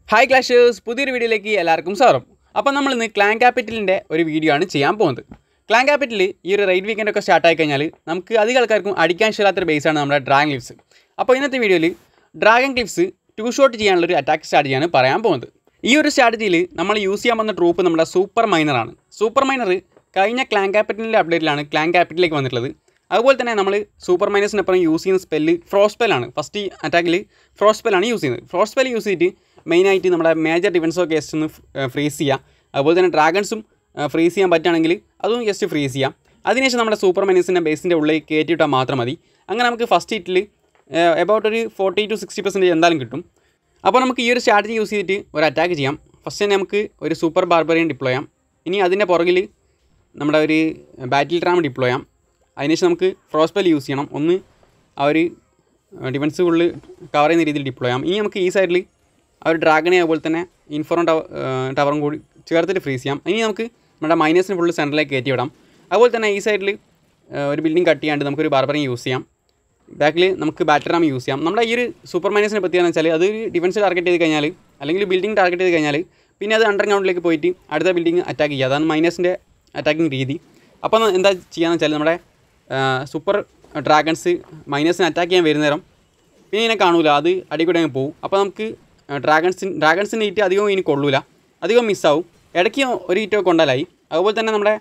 hi ക്ലാഷേഴ്സ് പുതിയൊരു വീഡിയോയിലേക്ക് എല്ലാവർക്കും സ്വാഗതം അപ്പോൾ നമ്മൾ ഇന്ന് ക്ലാൻ ക്യാപിറ്റലിൻ്റെ ഒരു വീഡിയോ ആണ് ചെയ്യാൻ പോകുന്നത് ക്ലാൻ ക്യാപിറ്റൽ ഈ ഒരു റൈഡ് വീക്കെൻഡ് ഒക്കെ സ്റ്റാർട്ട് ആയി കഴിഞ്ഞാൽ നമുക്ക് അധികം ആൾക്കാർക്കും അടിക്കാൻ ഇഷ്ടമില്ലാത്തൊരു ബേസാണ് നമ്മുടെ ഡ്രാഗൺ ക്ലിപ്സ് അപ്പോൾ ഇന്നത്തെ വീഡിയോയിൽ ഡ്രാഗൺ ക്ലിപ്സ് ടു ഷോട്ട് ചെയ്യാനുള്ളൊരു അറ്റാക്ക് സ്ട്രാറ്റജിയാണ് പറയാൻ പോകുന്നത് ഈ ഒരു സ്ട്രാറ്റജിയിൽ നമ്മൾ യൂസ് ചെയ്യാൻ വന്ന ട്രൂപ്പ് നമ്മുടെ സൂപ്പർ മൈനറാണ് സൂപ്പർ മൈനർ കഴിഞ്ഞ ക്ലാൻ ക്യാപിറ്റലിൻ്റെ അപ്ഡേറ്റിലാണ് ക്ലാൻ ക്യാപിറ്റലിലേക്ക് വന്നിട്ടുള്ളത് അതുപോലെ തന്നെ നമ്മൾ സൂപ്പർ മൈനസിനപ്പുറം യൂസ് ചെയ്യുന്ന സ്പെല്ല് ഫ്രോസ്റ്റ് സ്പെല്ലാണ് ഫസ്റ്റ് അറ്റാക്കിൽ ഫ്രോസ്റ്റ് സ്പെല്ലാണ് യൂസ് ചെയ്യുന്നത് ഫ്രോസ്റ്റ് സ്പെൽ യൂസ് ചെയ്തിട്ട് മെയിനായിട്ട് നമ്മുടെ മേജർ ഡിഫൻസോ കേസ്റ്റ് ഒന്ന് ഫ്രീസ് ചെയ്യുക അതുപോലെ തന്നെ ഡ്രാഗൺസും ഫ്രീസ് ചെയ്യാൻ പറ്റുകയാണെങ്കിൽ അതും ജസ്റ്റ് ഫ്രീസ് ചെയ്യാം അതിനുശേഷം നമ്മുടെ സൂപ്പർ മൈനസിൻ്റെ ബേസിൻ്റെ ഉള്ളിൽ കയറ്റിയിട്ടാൽ മാത്രം മതി അങ്ങനെ നമുക്ക് ഫസ്റ്റ് ഹിറ്റിൽ എബൌട്ട് ഒരു ഫോർട്ടി ടു സിക്സ്റ്റി പെർസെൻറ്റേജ് എന്തായാലും കിട്ടും അപ്പോൾ നമുക്ക് ഈ ഒരു സ്ട്രാറ്റജി യൂസ് ചെയ്തിട്ട് ഒരു അറ്റാക്ക് ചെയ്യാം ഫസ്റ്റ് തന്നെ നമുക്ക് ഒരു സൂപ്പർ ബാർബറിയൻ ഡിപ്ലോയ് ചെയ്യാം ഇനി അതിൻ്റെ പുറകിൽ നമ്മുടെ ഒരു ബാറ്റിൽ ട്രാം ഡിപ്ലോയ് ചെയ്യാം അതിനുശേഷം നമുക്ക് ഫ്രോസ്പെൽ യൂസ് ചെയ്യണം ഒന്ന് ആ ഒരു ഡിഫൻസ് ഫുള്ള് കവർ ചെയ്യുന്ന രീതിയിൽ ഡിപ്ലോയ് ചെയ്യാം ഇനി നമുക്ക് ഈ സൈഡിൽ ആ ഒരു ഡ്രാഗനെ അതുപോലെ തന്നെ ഇൻഫോറം ടവർ ടവറും കൂടി ചേർത്തിട്ട് ഫ്രീസ് ചെയ്യാം ഇനി നമുക്ക് നമ്മുടെ മൈനസിന് ഫുള്ള് സെൻറ്ററിലേക്ക് കയറ്റി വിടാം അതുപോലെ തന്നെ ഈ സൈഡിൽ ഒരു ബിൽഡിംഗ് കട്ട് ചെയ്യാണ്ട് നമുക്കൊരു ബാർബറിങ് യൂസ് ചെയ്യാം ബാക്കിൽ നമുക്ക് ബാറ്റർ റാം യൂസ് ചെയ്യാം നമ്മുടെ ഈ ഒരു സൂപ്പർ മൈനസിനെ പറ്റിയെന്ന് വെച്ചാൽ അത് ഡിഫൻസ് ടാർഗറ്റ് ചെയ്ത് കഴിഞ്ഞാൽ അല്ലെങ്കിൽ ബിൽഡിംഗ് ടാർഗറ്റ് ചെയ്ത് കഴിഞ്ഞാൽ പിന്നെ അത് അണ്ടർഗ്രൗണ്ടിലേക്ക് പോയിട്ട് അടുത്ത ബിൽഡിംഗ് അറ്റാക്ക് ചെയ്യുക അതാണ് മൈനസിൻ്റെ അറ്റാക്കിംഗ് രീതി അപ്പോൾ എന്താ ചെയ്യാന്ന് വെച്ചാൽ നമ്മുടെ സൂപ്പർ ഡ്രാഗൺസ് മൈനസിനെ അറ്റാക്ക് ചെയ്യാൻ വരുന്ന നേരം പിന്നെ ഇതിനെ കാണൂല അത് അടിക്കൂടെ അങ്ങ് പോകും അപ്പോൾ നമുക്ക് ഡ്രാഗൺസിന് ഡ്രാഗൺസിൻ്റെ ഹീറ്റ് അധികം ഇനി കൊള്ളൂല അധികം മിസ്സാവും ഇടയ്ക്ക് ഒരു ഹീറ്റൊക്കെ കൊണ്ടാലായി അതുപോലെ തന്നെ നമ്മുടെ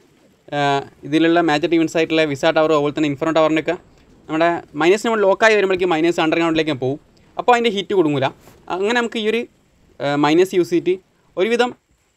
ഇതിലുള്ള മേജർ ടീംസ് ആയിട്ടുള്ള വിസ ടവർ അതുപോലെ തന്നെ ഇൻഫ്രോ ടവറിൻ്റെയൊക്കെ നമ്മുടെ മൈനസ് നമ്മൾ ലോക്കായി വരുമ്പോഴേക്കും മൈനസ് അണ്ടർഗ്രൗണ്ടിലേക്ക് പോകും അപ്പോൾ അതിൻ്റെ ഹീറ്റ് കൊടുങ്ങില്ല അങ്ങനെ നമുക്ക് ഈ ഒരു മൈനസ് യൂസ് ചെയ്തിട്ട് ഒരുവിധം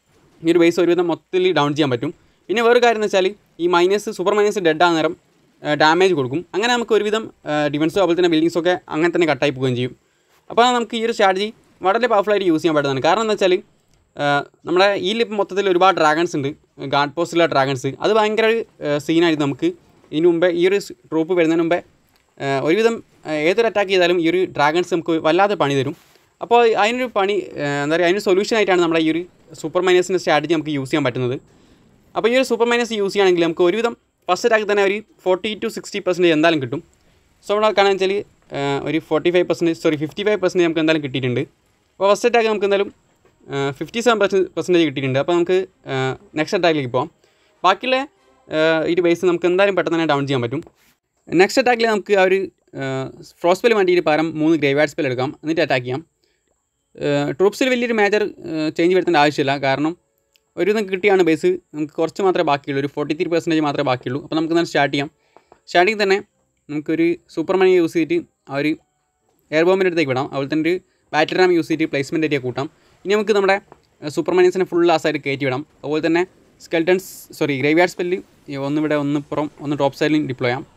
ഈ ഒരു ബേസ് ഒരുവിധം മൊത്തത്തിൽ ഡൗൺ ചെയ്യാൻ പറ്റും പിന്നെ വേറൊരു കാര്യം എന്ന് വെച്ചാൽ ഈ മൈനസ് സൂപ്പർ മൈനസ് ഡെഡ് ആകുന്ന നേരം ഡാമേജ് കൊടുക്കും അങ്ങനെ നമുക്ക് ഒരുവിധം ഡിഫൻസോ അതുപോലെ തന്നെ ബിൽഡിങ്സൊക്കെ അങ്ങനെ തന്നെ കട്ടായി പോവുകയും ചെയ്യും അപ്പോൾ നമുക്ക് ഈ ഒരു സ്ട്രാറ്റജി വളരെ പവർഫുള്ളായിട്ട് യൂസ് ചെയ്യാൻ പറ്റുന്നതാണ് കാരണം എന്താ വെച്ചാൽ നമ്മുടെ ഈ ലിപ്പ് മൊത്തത്തിൽ ഒരുപാട് ഡ്രാഗൺസ് ഉണ്ട് ഗാർഡ് പോസ്റ്റിലുള്ള ഡ്രാഗൺസ് അത് ഭയങ്കര ഒരു സീനായിട്ട് നമുക്ക് ഇതിന് മുമ്പേ ഈ ഒരു ട്രൂപ്പ് വരുന്നതിന് മുമ്പേ ഒരുവിധം ഏതൊരു അറ്റാക്ക് ചെയ്താലും ഈ ഒരു ഡ്രാഗൺസ് നമുക്ക് വല്ലാതെ പണി തരും അപ്പോൾ അതിനൊരു പണി എന്താ പറയുക അതിനൊരു സൊല്യൂഷൻ ആയിട്ടാണ് നമ്മുടെ ഈ ഒരു സൂപ്പർ മൈനസിൻ്റെ സ്ട്രാറ്റജി നമുക്ക് യൂസ് ചെയ്യാൻ പറ്റുന്നത് അപ്പോൾ ഈ ഒരു സൂപ്പർ മൈനസ് യൂസ് ചെയ്യുകയാണെങ്കിൽ നമുക്ക് ഒരുവിധം ഫസ്റ്റ് അറ്റാക്ക് തന്നെ ഒരു ഫോർട്ടി ടു സിക്സ്റ്റി പെർസെൻറ്റേജ് എന്തായാലും കിട്ടും സോ ഇവിടെ കാണാൻ വെച്ചാൽ ഒരു forty five percentage sorry fifty five percentage നമുക്ക് എന്തായാലും കിട്ടിയിട്ടുണ്ട് അപ്പോൾ ഫസ്റ്റ് അറ്റാക്ക് നമുക്ക് എന്തായാലും ഫിഫ്റ്റി സെവൻ പെർസെൻറ്റേജ് കിട്ടിയിട്ടുണ്ട് അപ്പോൾ നമുക്ക് നെക്സ്റ്റ് അറ്റാക്കിലേക്ക് പോകാം ബാക്കിയുള്ള ഈ ബേസ് നമുക്ക് എന്തായാലും പെട്ടെന്ന് തന്നെ ഡൗൺ ചെയ്യാൻ പറ്റും നെക്സ്റ്റ് അറ്റാക്കിൽ നമുക്ക് ആ ഒരു ഫ്രോസ് സ്പെൽ വേണ്ടിയിട്ട് പകരം മൂന്ന് ഗ്രേവാഡ് സ്പെൽ എടുക്കാം എന്നിട്ട് അറ്റാക്ക് ചെയ്യാം ട്രൂപ്സിൽ വലിയൊരു മേജർ ചേഞ്ച് വരുത്തേണ്ട ആവശ്യമില്ല കാരണം ഒരു ഇതൊക്കെ കിട്ടിയാണ് ബേസ് നമുക്ക് കുറച്ച് മാത്രമേ ബാക്കിയുള്ളൂ ഒരു ഫോർട്ടി ത്രീ പെർസെൻറ്റേജ് മാത്രമേ ബാക്കിയുള്ളൂ അപ്പോൾ നമുക്ക് തന്നെ സ്റ്റാർട്ട് ചെയ്യാം സ്റ്റാർട്ടിങ് തന്നെ നമുക്കൊരു സൂപ്പർ മണി യൂസ് ചെയ്തിട്ട് ആ ഒരു എയർ ബോംബിൻ്റെ അടുത്തേക്ക് വിടാം അതുപോലെ തന്നെ ഒരു ബാറ്ററി റാം യൂസ് ചെയ്തിട്ട് പ്ലേസ്മെൻ്റ് ഏരിയ കൂട്ടാം ഇനി നമുക്ക് നമ്മുടെ സൂപ്പർ മൈനസിനെ ഫുൾ ആ സൈഡ് കയറ്റി വിടാം അതുപോലെ തന്നെ സ്കെൽട്ടൺസ് സോറി ഗ്രേവിയാർഡ് സ്പെല്ല് ഒന്ന് ഇവിടെ ഒന്ന് പുറം ഒന്ന് ടോപ്പ് സൈഡിൽ ഡിപ്ലോയ് ചെയ്യാം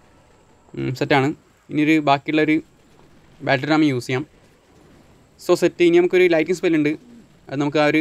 സെറ്റാണ് ഇനി ഒരു ബാക്കിയുള്ള ഒരു ബാറ്ററി റാം യൂസ് ചെയ്യാം സോ സെറ്റ് ഇനി നമുക്കൊരു ലൈറ്റിംഗ് സ്പെല്ലുണ്ട് അത് നമുക്ക് ആ ഒരു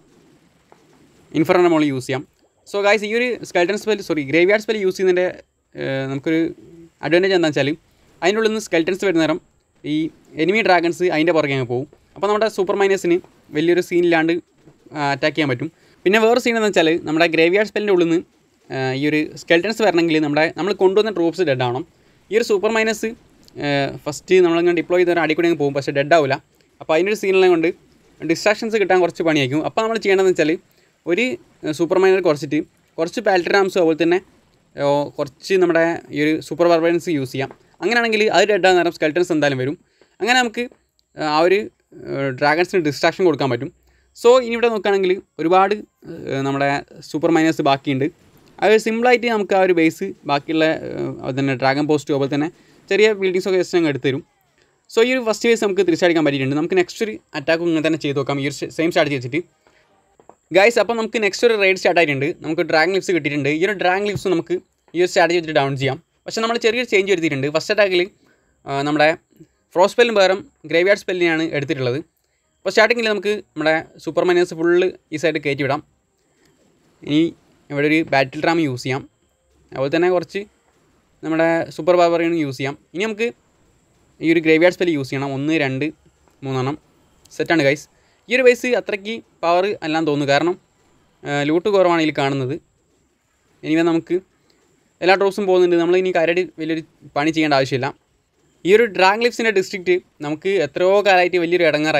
ഇൻഫറിൻ്റെ മോളിൽ യൂസ് ചെയ്യാം സോ ഗായ്സ് ഈ ഒരു skeleton spell sorry graveyard spell use ചെയ്യുന്നതിൻ്റെ നമുക്കൊരു അഡ്വാൻറ്റേജ് എന്താണെന്ന് വെച്ചാൽ അതിൻ്റെ ഉള്ളിൽ നിന്ന് സ്കെൽട്ടൺസ് വരുന്ന നേരം ഈ എനിമി ഡ്രാഗൺസ് അതിൻ്റെ പുറകെ അങ്ങ് പോകും അപ്പോൾ നമ്മുടെ സൂപ്പർ മൈനസിന് വലിയൊരു സീനില്ലാണ്ട് അറ്റാക്ക് ചെയ്യാൻ പറ്റും പിന്നെ വേറെ സീൻ എന്ന് വെച്ചാൽ നമ്മുടെ ഗ്രേവിയാർഡ് സ്പെല്ലിൻ്റെ ഉള്ളിൽ നിന്ന് ഈ ഒരു സ്കെൽട്ടൺസ് വരണമെങ്കിൽ നമ്മുടെ നമ്മൾ കൊണ്ടുവന്ന ട്രൂപ്സ് ഡെഡ് ആവണം ഈ ഒരു സൂപ്പർ മൈനസ് ഫസ്റ്റ് നമ്മളിങ്ങനെ ഡിപ്ലോയ് ചെയ്ത അടിക്കൂടെ അങ്ങ് പോകും പക്ഷേ ഡെഡ് ആവില്ല അപ്പോൾ അതിൻ്റെ ഒരു സീനെല്ലാം കൊണ്ട് ഡിസ്ട്രാക്ഷൻസ് കിട്ടാൻ കുറച്ച് പണിയായിരിക്കും അപ്പോൾ നമ്മൾ ചെയ്യേണ്ടതെന്ന് വെച്ചാൽ ഒരു സൂപ്പർ മൈനർ കുറച്ചിട്ട് കുറച്ച് പാൽട്രാംസും അതുപോലെ തന്നെ കുറച്ച് നമ്മുടെ ഈ ഒരു സൂപ്പർ ബാർബറൻസ് യൂസ് ചെയ്യാം അങ്ങനെയാണെങ്കിൽ അത് ഡെഡാൻ നേരം സ്കെൽട്ടൻസ് എന്തായാലും വരും അങ്ങനെ നമുക്ക് ആ ഒരു ഡ്രാഗൺസിന് ഡിസ്ട്രാക്ഷൻ കൊടുക്കാൻ പറ്റും സോ ഇനി ഇവിടെ നോക്കുകയാണെങ്കിൽ ഒരുപാട് നമ്മുടെ സൂപ്പർ മൈനേഴ്സ് ബാക്കിയുണ്ട് അത് സിമ്പിളായിട്ട് നമുക്ക് ആ ഒരു ബേസ് ബാക്കിയുള്ള തന്നെ ഡ്രാഗൺ പോസ്റ്റ് അതുപോലെ തന്നെ ചെറിയ ബിൽഡിങ്സൊക്കെ ജസ്റ്റ് അങ്ങ് എടുത്ത് തരും സോ ഈ ഒരു ഫസ്റ്റ് ബേസ് നമുക്ക് തിരിച്ചടിക്കാൻ പറ്റിയിട്ടുണ്ട് നമുക്ക് നെക്സ്റ്റ് ഒരു അറ്റാക്കും ഇങ്ങനെ തന്നെ ചെയ്ത് നോക്കാം ഈ ഒരു സെയിം സ്റ്റാർട്ട് വെച്ചിട്ട് ഗൈസ് അപ്പോൾ നമുക്ക് നെക്സ്റ്റ് ഒരു റൈഡ് സ്റ്റാർട്ട് ആയിട്ടുണ്ട് നമുക്ക് ഡ്രാഗൺ ലിപ്സ് കിട്ടിയിട്ടുണ്ട് ഈ ഒരു ഡ്രാഗൺ ലിപ്സ് നമുക്ക് ഈ ഒരു സ്ട്രാറ്റജി വെച്ചിട്ട് ഡൗൺ ചെയ്യാം പക്ഷേ നമ്മൾ ചെറിയൊരു ചേഞ്ച് വരുത്തിയിട്ടുണ്ട് ഫസ്റ്റ് അറ്റാക്കിൽ നമ്മുടെ ഫ്രോസ് സ്പെല്ലും പകരം ഗ്രേവിയാർഡ് സ്പെല്ലിനെയാണ് എടുത്തിട്ടുള്ളത് അപ്പോൾ സ്റ്റാർട്ടിങ്ങിൽ നമുക്ക് നമ്മുടെ സൂപ്പർ മൈനേഴ്സ് ഫുള്ള് ഈ സൈഡ് കയറ്റി വിടാം ഇനി ഇവിടെ ഒരു ബാറ്റിൽ റാം യൂസ് ചെയ്യാം അതുപോലെ തന്നെ കുറച്ച് നമ്മുടെ സൂപ്പർ ബാബറിനും യൂസ് ചെയ്യാം ഇനി നമുക്ക് ഈ ഒരു ഗ്രേവിയാർഡ് സ്പെല്ല് യൂസ് ചെയ്യണം ഒന്ന് രണ്ട് മൂന്നെണ്ണം സെറ്റാണ് ഗൈസ് ഈ ഒരു ബേസ് അത്രയ്ക്ക് പവർ അല്ലാന്ന് തോന്നുന്നു കാരണം ലൂട്ട് കുറവാണ് ഇതിൽ കാണുന്നത് ഇനി നമുക്ക് എല്ലാ ഡ്രോപ്സും പോകുന്നുണ്ട് നമ്മൾ ഇനി കാര്യമായിട്ട് വലിയൊരു പണി ചെയ്യേണ്ട ആവശ്യമില്ല ഈ ഒരു ഡ്രാഗ് ലിപ്സിൻ്റെ ഡിസ്ട്രിക്റ്റ് നമുക്ക് എത്രയോ കാലമായിട്ട് വലിയൊരു ഇടങ്ങാറായിരുന്നു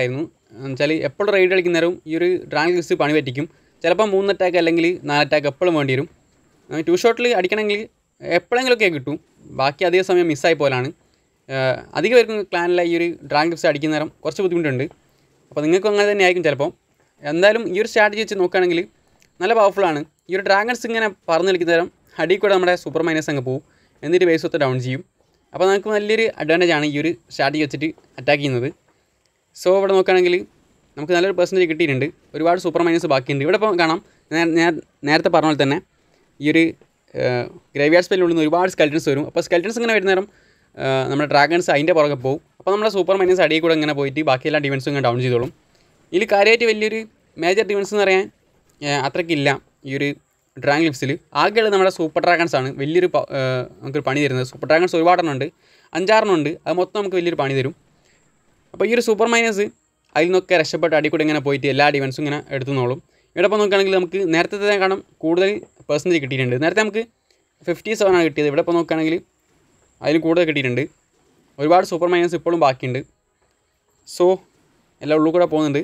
വെച്ചാൽ എപ്പോഴും റൈഡ് കളിക്കുന്നേരം ഈ ഒരു ഡ്രാഗൺ ലിസ്റ്റ് പണി പറ്റിക്കും ചിലപ്പോൾ മൂന്ന് അറ്റാക്ക് അല്ലെങ്കിൽ നാല് അറ്റാക്ക് എപ്പോഴും വേണ്ടി വരും ടു ഷോട്ടിൽ അടിക്കണമെങ്കിൽ എപ്പോഴെങ്കിലുമൊക്കെ കിട്ടും ബാക്കി അധിക സമയം മിസ്സായി പോലാണ് അധികം പേർക്കും ക്ലാനിലെ ഈ ഒരു ഡ്രാഗൺ ലിസ്റ്റ് അടിക്കുന്ന നേരം കുറച്ച് ബുദ്ധിമുട്ടുണ്ട് അപ്പോൾ നിങ്ങൾക്കും അങ്ങനെ തന്നെ ആയിരിക്കും ചിലപ്പോൾ എന്തായാലും ഈ ഒരു സ്ട്രാറ്റജി വെച്ച് നോക്കുകയാണെങ്കിൽ നല്ല പവർഫുള്ളാണ് ഈ ഒരു ഡ്രാഗൺസ് ഇങ്ങനെ പറന്ന് കളിക്കുന്ന നേരം അടിയിൽ കൂടെ നമ്മുടെ സൂപ്പർ മൈനസ് അങ്ങ് പോകും എന്നിട്ട് ബേസ് ഒത്ത് ഡൗൺ ചെയ്യും അപ്പോൾ നമുക്ക് നല്ലൊരു അഡ്വാൻറ്റേജ് ആണ് ഈ ഒരു സ്ട്രാറ്റജി വെച്ചിട്ട് അറ്റാക്ക് ചെയ്യുന്നത് സോ ഇവിടെ നോക്കുകയാണെങ്കിൽ നമുക്ക് നല്ലൊരു പെർസെൻറ്റേജ് കിട്ടിയിട്ടുണ്ട് ഒരുപാട് സൂപ്പർ മൈനസ് ബാക്കിയുണ്ട് ഇവിടെ ഇപ്പോൾ കാണാം ഞാൻ ഞാൻ നേരത്തെ പറഞ്ഞ പോലെ തന്നെ ഈ ഒരു ഗ്രേവിയാർഡ് സ്പെല്ലിൽ നിന്ന് ഒരുപാട് സ്കെൽറ്റൻസ് വരും അപ്പോൾ സ്കെൽറ്റൻസ് ഇങ്ങനെ വരുന്ന നേരം ആ, നമ്മുടെ ഡ്രാഗൺസ് അതിൻ്റെ പുറകെ പോകും അപ്പോൾ നമ്മുടെ സൂപ്പർ മൈനസ് അടിയിൽ കൂടെ ഇങ്ങനെ പോയിട്ട് ബാക്കി എല്ലാ ഡിഫൻസും ഇങ്ങനെ ഡൗൺ ചെയ്തോളും ഇതിൽ കാര്യമായിട്ട് വലിയൊരു മേജർ ഡിഫൻസ് എന്ന് പറയാൻ ആ, അത്രയ്ക്കില്ല ഈ ഒരു ഡ്രാഗൺ ലിപ്സിൽ ആകെയുള്ളത് നമ്മുടെ സൂപ്പർ ഡ്രാഗൺസ് ആണ് വലിയൊരു പ- ആ, നമുക്കൊരു പണി തരുന്നത് സൂപ്പർ ഡ്രാഗൺസ് ഒരുപാടെണ്ണം ഉണ്ട് അഞ്ചാറെണ്ണം ഉണ്ട് അത് മൊത്തം നമുക്ക് വലിയൊരു പണി തരും അപ്പോൾ ഈ ഒരു സൂപ്പർ മൈനസ് അതിൽ നിന്നൊക്കെ രക്ഷപ്പെട്ട് അടി കൂടെ ഇങ്ങനെ പോയിട്ട് എല്ലാ ഡിഫൻസും ഇങ്ങനെ എടുത്തുന്നോളും ഇവിടെ ഇപ്പോൾ നോക്കുകയാണെങ്കിൽ നമുക്ക് നേരത്തെ കാണാം കൂടുതൽ പെർസെൻറ്റേജ് കിട്ടിയിട്ടുണ്ട് നേരത്തെ നമുക്ക് ഫിഫ്റ്റി സെവൻ ആണ് കിട്ടിയത് ഇവിടെ ഇപ്പോൾ നോക്കുകയാണെങ്കിൽ അതിൽ കൂടുതൽ കിട്ടിയിട്ടുണ്ട് ഒരുപാട് സൂപ്പർ മൈനസ് ഇപ്പോഴും ബാക്കിയുണ്ട് സോ എല്ലാം ഉള്ളിൽ കൂടെ പോകുന്നുണ്ട്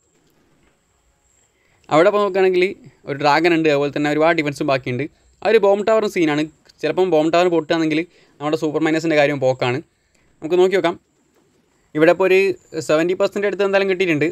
അവിടെ ഇപ്പോൾ നോക്കുകയാണെങ്കിൽ ഒരു ഡ്രാഗൺ ഉണ്ട് അതുപോലെ തന്നെ ഒരുപാട് ഡിഫൻസും ബാക്കിയുണ്ട് ആ ഒരു ബോംബ് ടവറും സീനാണ് ചിലപ്പം ബോംബ് ടവർ പൊട്ടുകയാണെങ്കിൽ നമ്മുടെ സൂപ്പർ മൈനസിൻ്റെ കാര്യം പോക്കാണ് നമുക്ക് നോക്കി നോക്കാം ഇവിടെ ഇപ്പോൾ ഒരു സെവൻറ്റി പെർസെൻറ്റ് അടുത്ത് എന്തായാലും കിട്ടിയിട്ടുണ്ട്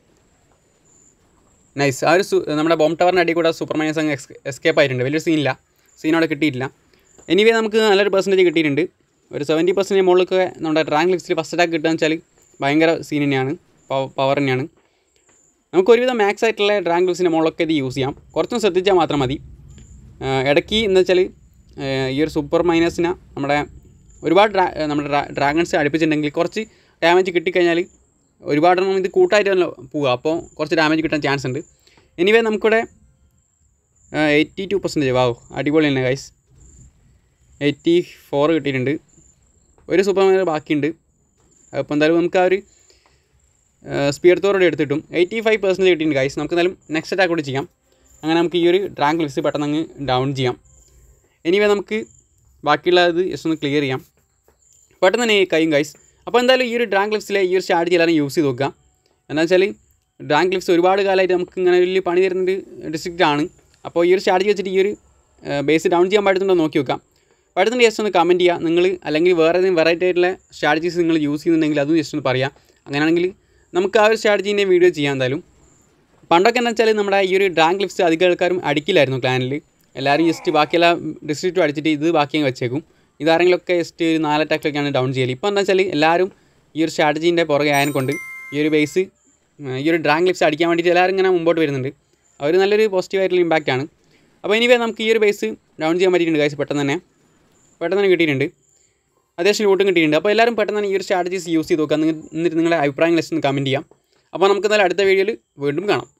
നൈസ് ആ ഒരു സു- നമ്മുടെ ബോംബ് ടവറിൻ്റെ അടിയിൽ കൂടെ സൂപ്പർ മൈനസ് അങ്ങ് എസ്കേപ്പ് ആയിട്ടുണ്ട് വലിയൊരു സീനില്ല സീൻ അവിടെ കിട്ടിയിട്ടില്ല എനിവേ നമുക്ക് നല്ലൊരു പെർസെൻറ്റേജ് കിട്ടിയിട്ടുണ്ട് ഒരു സെവൻറ്റി പെർസെൻറ്റേജ് മുകളിലൊക്കെ നമ്മുടെ റാങ്ക് ലിസ്റ്റിൽ ഫസ്റ്റ് അറ്റാക്ക് കിട്ടുക വെച്ചാൽ ഭയങ്കര സീൻ തന്നെയാണ് പവർ തന്നെയാണ് നമുക്ക് ഒരുവിധം മാക്സ് ആയിട്ടുള്ള ഡ്രാങ്ക് ലിസ്റ്റിൻ്റെ മുകളിലൊക്കെ ഇത് യൂസ് ചെയ്യാം കുറച്ചും ശ്രദ്ധിച്ചാൽ മാത്രം മതി ആ, ഇടയ്ക്ക് എന്ന് വെച്ചാൽ ഈ ഒരു സൂപ്പർ മൈനസിനെ നമ്മുടെ ഒരുപാട് ഡ്രാ നമ്മുടെ ഡ്രാ ഡ്രാഗൺസ് അടുപ്പിച്ചിട്ടുണ്ടെങ്കിൽ കുറച്ച് ഡാമേജ് കിട്ടിക്കഴിഞ്ഞാൽ ഒരുപാടെണ്ണം ഇത് കൂട്ടായിട്ടല്ലോ പോവുക അപ്പോൾ കുറച്ച് ഡാമേജ് കിട്ടാൻ ചാൻസ് ഉണ്ട് എനിവേ നമുക്കിവിടെ എയ്റ്റി ടു പെർസെൻറ്റേജ് വാവ് അടിപൊളി തന്നെ ഗൈസ് എയ്റ്റി ഫോർ കിട്ടിയിട്ടുണ്ട് ഒരു സൂപ്പർ മൈനർ ബാക്കിയുണ്ട് അപ്പോൾ എന്തായാലും നമുക്ക് ആ ഒരു സ്പീഡ് തോറോടെ എടുത്തിട്ടും എയ്റ്റി ഫൈവ് പെർസെൻറ്റേജ് കിട്ടിയിട്ടുണ്ട് ഗൈസ് നമുക്ക് എന്തായാലും നെക്സ്റ്റ് അറ്റാക്ക് കൂടി ചെയ്യാം അങ്ങനെ നമുക്ക് ഈ ഒരു ഡ്രാങ്ക് ലിസ്റ്റ് പെട്ടെന്ന് അങ്ങ് ഡൗൺ ചെയ്യാം എനിവേ നമുക്ക് ബാക്കിയുള്ളത് ജസ്റ്റ് ഒന്ന് ക്ലിയർ ചെയ്യാം പെട്ടെന്ന് തന്നെ കഴിയും ഗൈസ് അപ്പോൾ എന്തായാലും ഈ ഒരു ഡ്രാങ്ക് ലിഫ്റ്റ്സിലെ ഈ ഒരു സ്ട്രാറ്റജി എല്ലാവരും യൂസ് ചെയ്ത് നോക്കുക എന്താ വെച്ചാൽ ഡ്രാങ്ക് ലിഫ്റ്റ്സ് ഒരുപാട് കാലമായിട്ട് നമുക്ക് ഇങ്ങനെ വലിയ പണി തരുന്നൊരു ഡിസ്ട്രിക്റ്റ് ആണ് അപ്പോൾ ഈ ഒരു സ്ട്രാറ്റജി വെച്ചിട്ട് ഈ ഒരു ബേസ് ഡൗൺ ചെയ്യാൻ പറ്റുന്നുണ്ടോ എന്ന് നോക്കി നോക്കാം പറ്റുന്നുണ്ട് ജസ്റ്റ് ഒന്ന് കമൻറ്റ് ചെയ്യുക നിങ്ങൾ അല്ലെങ്കിൽ വേറെ ഏതെങ്കിലും വെറൈറ്റി ആയിട്ടുള്ള സ്ട്രാറ്റജീസ് നിങ്ങൾ യൂസ് ചെയ്യുന്നുണ്ടെങ്കിൽ അതും ജസ്റ്റ് ഒന്ന് പറയാം അങ്ങനെയാണെങ്കിൽ നമുക്ക് ആ ഒരു സ്ട്രാറ്റജീൻ്റെ വീഡിയോ ചെയ്യാം എന്തായാലും പണ്ടൊക്കെ എന്താ വെച്ചാൽ നമ്മുടെ ഈ ഒരു ഡ്രാങ്ക് ലിഫ്റ്റ്സ് അധികം ആൾക്കാരും അടിക്കില്ലായിരുന്നു ക്ലാനിൽ എല്ലാവരും ജസ്റ്റ് ബാക്കിയെല്ലാം ഡിസ്ട്രിക്റ്റും അടിച്ചിട്ട് ഇത് ബാക്കി അങ്ങ് വെച്ചേക്കും ഇതാരെങ്കിലുമൊക്കെ ജസ്റ്റ് ഒരു നാല് അറ്റാക്കിലൊക്കെയാണ് ഡൗൺ ചെയ്യൽ ഇപ്പോൾ എന്താ വെച്ചാൽ എല്ലാവരും ഈ ഒരു സ്ട്രാറ്റജീൻ്റെ പുറകെ ആയതിനെ കൊണ്ട് ഈ ഒരു ബേസ് ഈ ഒരു ഡ്രാങ്ക് ലിഫ്റ്റ്സ് അടിക്കാൻ വേണ്ടിയിട്ട് എല്ലാവരും ഇങ്ങനെ മുമ്പോട്ട് വരുന്നുണ്ട് അവർ നല്ലൊരു പോസിറ്റീവ് ആയിട്ടുള്ള ഇമ്പാക്റ്റ് ആണ് അപ്പോൾ എനിവേ നമുക്ക് ഈ ഒരു ബേസ് ഡൗൺ ചെയ്യാൻ പറ്റിയിട്ടുണ്ട് ഗൈസ് പെട്ടെന്ന് തന്നെ പെട്ടെന്ന് തന്നെ കിട്ടിയിട്ടുണ്ട് അത്യാവശ്യം ലൂട്ടും കിട്ടിയിട്ടുണ്ട് അപ്പോൾ എല്ലാവരും പെട്ടെന്ന് തന്നെ ഈ ഒരു സ്ട്രാറ്റജീസ് യൂസ് ചെയ്ത് നോക്കുക നിങ്ങൾ എന്നിട്ട് നിങ്ങളുടെ അഭിപ്രായങ്ങൾ ജസ്റ്റ് ഒന്ന് കമൻറ്റ് ചെയ്യാം അപ്പോൾ നമുക്ക് എന്തായാലും അടുത്ത വീഡിയോയിൽ വീണ്ടും കാണാം